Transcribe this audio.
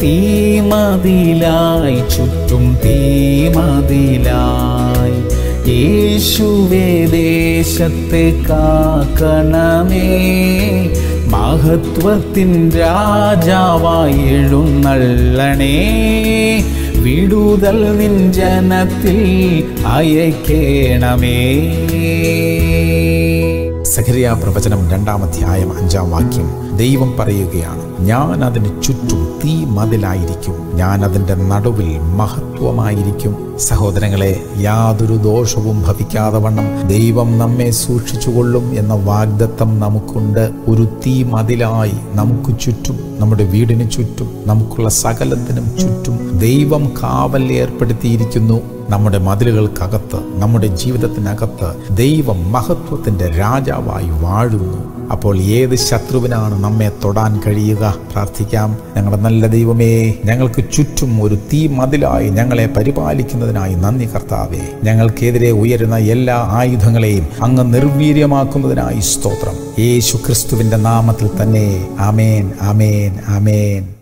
തീമതിലായി ചുറ്റും തീമതിലായി യേശുവേ ദേശത്തെ കാക്കണമേ മഹത്വത്തിൻ രാജാവായി എഴുന്നള്ളണേ വിടുതൽ നിൻ ജനത്തിൽ അയക്കേണമേ സഖരിയ പ്രവചനം രണ്ടാം അധ്യായം അഞ്ചാം വാക്യം ദൈവം പറയുകയാണ് ഞാൻ അതിന് ചുറ്റും തീ മതിലായിരിക്കും ഞാൻ അതിൻ്റെ നടുവിൽ മഹത്വമായിരിക്കും സഹോദരങ്ങളെ യാതൊരു ദോഷവും ഭവിക്കാതെ വണ്ണം ദൈവം നമ്മെ സൂക്ഷിച്ചുകൊള്ളും എന്ന വാഗ്ദത്തം നമുക്കുണ്ട് ഒരു തീ മതിലായി നമുക്ക് ചുറ്റും നമ്മുടെ വീടിന് ചുറ്റും നമുക്കുള്ള സകലത്തിനും ചുറ്റും ദൈവം കാവൽ ഏർപ്പെടുത്തിയിരിക്കുന്നു നമ്മുടെ മതിലുകൾക്കകത്ത് നമ്മുടെ ജീവിതത്തിനകത്ത് ദൈവം മഹത്വത്തിൻ്റെ രാജാവായി വാഴുന്നു അപ്പോൾ ഏത് ശത്രുവിനാണ് നമ്മെ തൊടാൻ കഴിയുക പ്രാർത്ഥിക്കാം ഞങ്ങളുടെ നല്ല ദൈവമേ ഞങ്ങൾക്ക് ചുറ്റും ഒരു തീ മതിലായി ഞങ്ങളെ പരിപാലിക്കുന്നതിനായി നന്ദി കർത്താവേ ഞങ്ങൾക്കെതിരെ ഉയരുന്ന എല്ലാ ആയുധങ്ങളെയും അങ്ങ് നിർവീര്യമാക്കുന്നതിനായി സ്തോത്രം യേശു ക്രിസ്തുവിൻ്റെ നാമത്തിൽ തന്നെ ആമേൻ ആമേൻ ആമേൻ